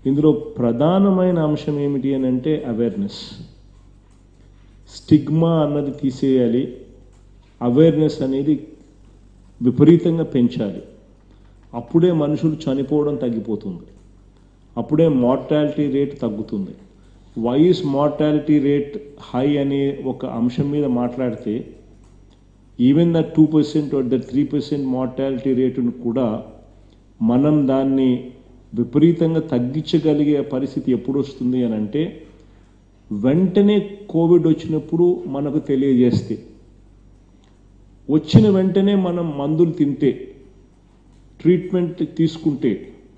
ఇందులో ప్రధానమైన అంశం ఏమిటి అని అంటే అవేర్నెస్ స్టిగ్మా అన్నది తీసేయాలి అవేర్నెస్ అనేది విపరీతంగా పెంచాలి అప్పుడే మనుషులు చనిపోవడం తగ్గిపోతుంది అప్పుడే మార్టాలిటీ రేట్ తగ్గుతుంది వైస్ మార్టాలిటీ రేట్ హై అనే ఒక అంశం మీద మాట్లాడితే even the two percent the three percent mortality రేటును కూడా మనం దాన్ని విపరీతంగా తగ్గించగలిగే పరిస్థితి ఎప్పుడు వస్తుంది అని అంటే వెంటనే కోవిడ్ వచ్చినప్పుడు మనకు తెలియజేస్తే వచ్చిన వెంటనే మనం మందులు తింటే ట్రీట్మెంట్ తీసుకుంటే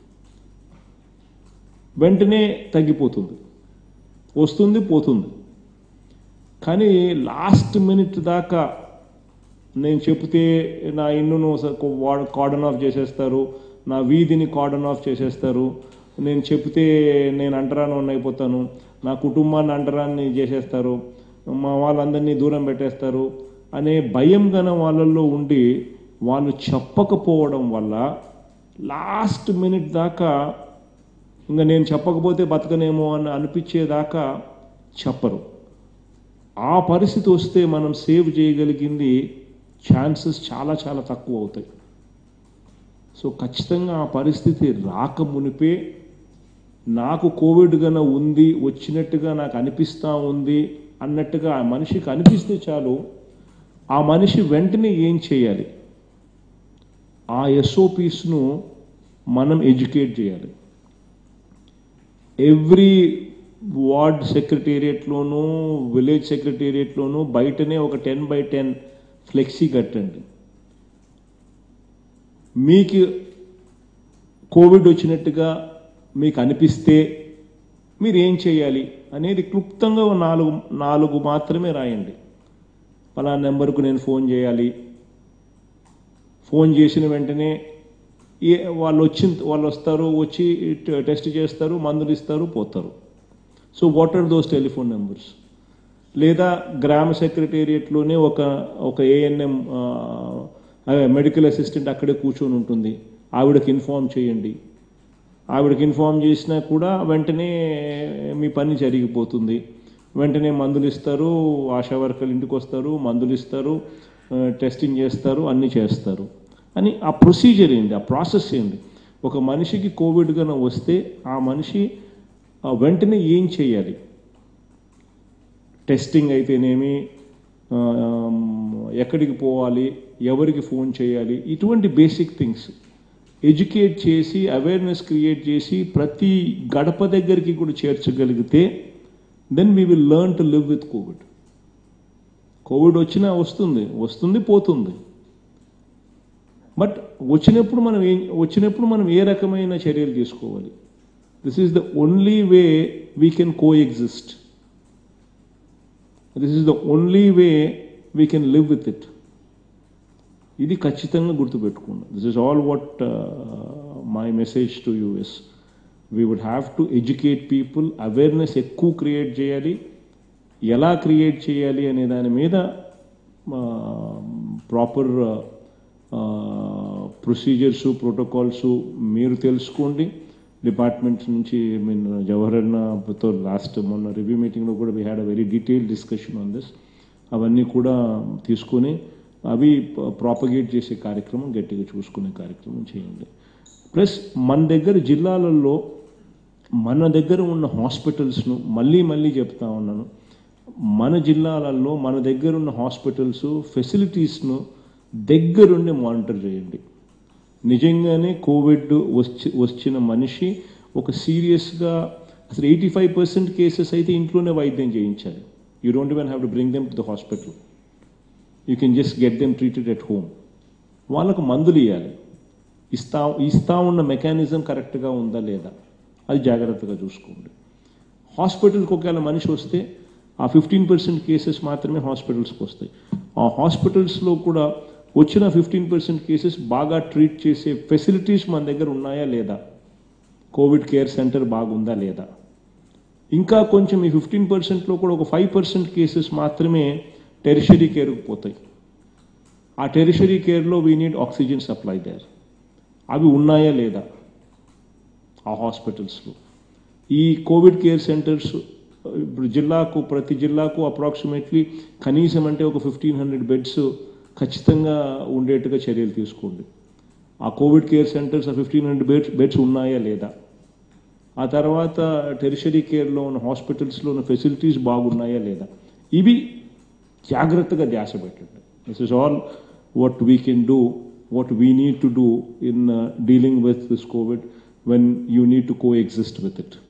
వెంటనే తగ్గిపోతుంది వస్తుంది పోతుంది కానీ లాస్ట్ మినిట్ దాకా నేను చెప్తే నా ఇన్నును కార్డన్ ఆఫ్ చేసేస్తారు నా వీధిని కార్డన్ ఆఫ్ చేసేస్తారు నేను చెప్తే నేను అంటరాని అయిపోతాను నా కుటుంబాన్ని అంటరాన్ని చేసేస్తారు మా వాళ్ళందరినీ దూరం పెట్టేస్తారు అనే భయం గన వాళ్ళల్లో ఉండి వాళ్ళు చెప్పకపోవడం వల్ల లాస్ట్ మినిట్ దాకా ఇంకా నేను చెప్పకపోతే బతకనేమో అని అనిపించేదాకా చెప్పరు ఆ పరిస్థితి వస్తే మనం సేవ్ చేయగలిగింది ఛాన్సెస్ చాలా చాలా తక్కువ అవుతాయి సో ఖచ్చితంగా ఆ పరిస్థితి రాక మునిపే నాకు కోవిడ్ గన ఉంది వచ్చినట్టుగా నాకు అనిపిస్తూ ఉంది అన్నట్టుగా ఆ మనిషికి అనిపిస్తే చాలు ఆ మనిషి వెంటనే ఏం చేయాలి ఆ ఎస్ఓపీస్ను మనం ఎడ్యుకేట్ చేయాలి ఎవ్రీ వార్డ్ సెక్రటేరియట్లోనూ విలేజ్ సెక్రటేరియట్లోనూ బయటనే ఒక టెన్ బై టెన్ ఫ్లెక్సీ కట్టండి మీకు కోవిడ్ వచ్చినట్టుగా మీకు అనిపిస్తే మీరు ఏం చేయాలి అనేది క్లుప్తంగా ఓ నాలుగు నాలుగు మాత్రమే రాయండి పలానా నెంబర్కు నేను ఫోన్ చేయాలి ఫోన్ చేసిన వెంటనే ఏ వాళ్ళు వచ్చిన వాళ్ళు వస్తారు వచ్చి ట- టెస్ట్ చేస్తారు మందులు ఇస్తారు పోతారు so what are those telephone numbers లేదా గ్రామ సెక్రటేరియట్లోనే ఒక ఒక ఏఎన్ఎం మెడికల్ అసిస్టెంట్ అక్కడే కూర్చొని ఉంటుంది ఆవిడకి ఇన్ఫామ్ చేయండి ఆవిడకి ఇన్ఫామ్ చేసినా కూడా వెంటనే మీ పని జరిగిపోతుంది వెంటనే మందులు ఇస్తారు ఆశా వర్కర్లు ఇంటికి వస్తారు మందులు ఇస్తారు ఆ, టెస్టింగ్ చేస్తారు అన్నీ చేస్తారు అని ఆ ప్రొసీజర్ ఏంటి ఆ ప్రాసెస్ ఏంటి ఒక మనిషికి కోవిడ్ కనుక వస్తే ఆ మనిషి ఆ, వెంటనే ఏం చేయాలి టెస్టింగ్ అయితేనేమి ఆ, ఎక్కడికి పోవాలి ఎవరికి ఫోన్ చేయాలి ఇటువంటి బేసిక్ థింగ్స్ ఎడ్యుకేట్ చేసి అవేర్నెస్ క్రియేట్ చేసి ప్రతి గడప దగ్గరికి కూడా చేర్చగలిగితే then we will learn to live with Covid Covid వచ్చినా వస్తుంది వస్తుంది పోతుంది బట్ వచ్చినప్పుడు మనం ఏం వచ్చినప్పుడు మనం ఏ రకమైన చర్యలు తీసుకోవాలి this is the only way we can coexist this is the only way we can live with it ఇది ఖచ్చితంగా గుర్తుపెట్టుకోండి this is all what my message to you is we would have to educate people awareness ఎక్కువ create చేయాలి ఎలా create చేయాలి అనే దాని మీద ప్రాపర్ ప్రొసీజర్స్ ప్రోటోకాల్స్ మీరు తెలుసుకోండి డిపార్ట్మెంట్ నుంచి మీన్ జవహర్ అన్నతో లాస్ట్ మొన్న రివ్యూ మీటింగ్లో కూడా we had a very detail discussion on this అవన్నీ కూడా తీసుకొని అవి ప్రాపగేట్ చేసే కార్యక్రమం గట్టిగా చూసుకునే కార్యక్రమం చేయండి ప్లస్ మన దగ్గర జిల్లాలలో మన దగ్గర ఉన్న హాస్పిటల్స్ను మళ్ళీ మళ్ళీ చెప్తా ఉన్నాను మన జిల్లాలలో మన దగ్గర ఉన్న హాస్పిటల్స్ ఫెసిలిటీస్ను దగ్గరుండి మానిటర్ చేయండి నిజంగానే కోవిడ్ వచ్చి వచ్చిన మనిషి ఒక సీరియస్గా అసలు ఎయిటీ ఫైవ్ పర్సెంట్ కేసెస్ అయితే ఇంట్లోనే వైద్యం చేయించాలి you don't even have to bring them to the hospital you can just get them treated at home వాళ్ళకు మందులు ఇవ్వాలి ఇస్తా ఇస్తా ఉన్న మెకానిజం కరెక్ట్గా ఉందా లేదా అది జాగ్రత్తగా చూసుకోండి హాస్పిటల్కి ఒకవేళ మనిషి వస్తే ఆ ఫిఫ్టీన్ పర్సెంట్ కేసెస్ మాత్రమే హాస్పిటల్స్కి వస్తాయి ఆ హాస్పిటల్స్లో కూడా వచ్చిన ఫిఫ్టీన్ పర్సెంట్ కేసెస్ బాగా ట్రీట్ చేసే ఫెసిలిటీస్ మన దగ్గర ఉన్నాయా లేదా కోవిడ్ కేర్ సెంటర్ బాగుందా లేదా ఇంకా కొంచెం ఈ ఫిఫ్టీన్ పర్సెంట్లో కూడా ఒక ఫైవ్ పర్సెంట్ కేసెస్ మాత్రమే టెరిషరీ కేర్కి పోతాయి ఆ టెరిషరీ కేర్లో we need oxygen supply there అవి ఉన్నాయా లేదా ఆ హాస్పిటల్స్లో ఈ కోవిడ్ కేర్ సెంటర్స్ ఇప్పుడు జిల్లాకు ప్రతి జిల్లాకు అప్రాక్సిమేట్లీ కనీసం అంటే ఒక ఫిఫ్టీన్ హండ్రెడ్ బెడ్స్ ఖచ్చితంగా ఉండేట్టుగా చర్యలు తీసుకోండి ఆ కోవిడ్ కేర్ సెంటర్స్ ఆ ఫిఫ్టీన్ హండ్రెడ్ బెడ్స్ బెడ్స్ ఉన్నాయా లేదా ఆ తర్వాత టెరిషరీ కేర్లో ఉన్న హాస్పిటల్స్లో ఉన్న ఫెసిలిటీస్ బాగున్నాయా లేదా ఇవి జాగ్రత్తగా ధ్యాస పెట్టండి this is all what we can do what we need to do in dealing with this Covid when you need to coexist with it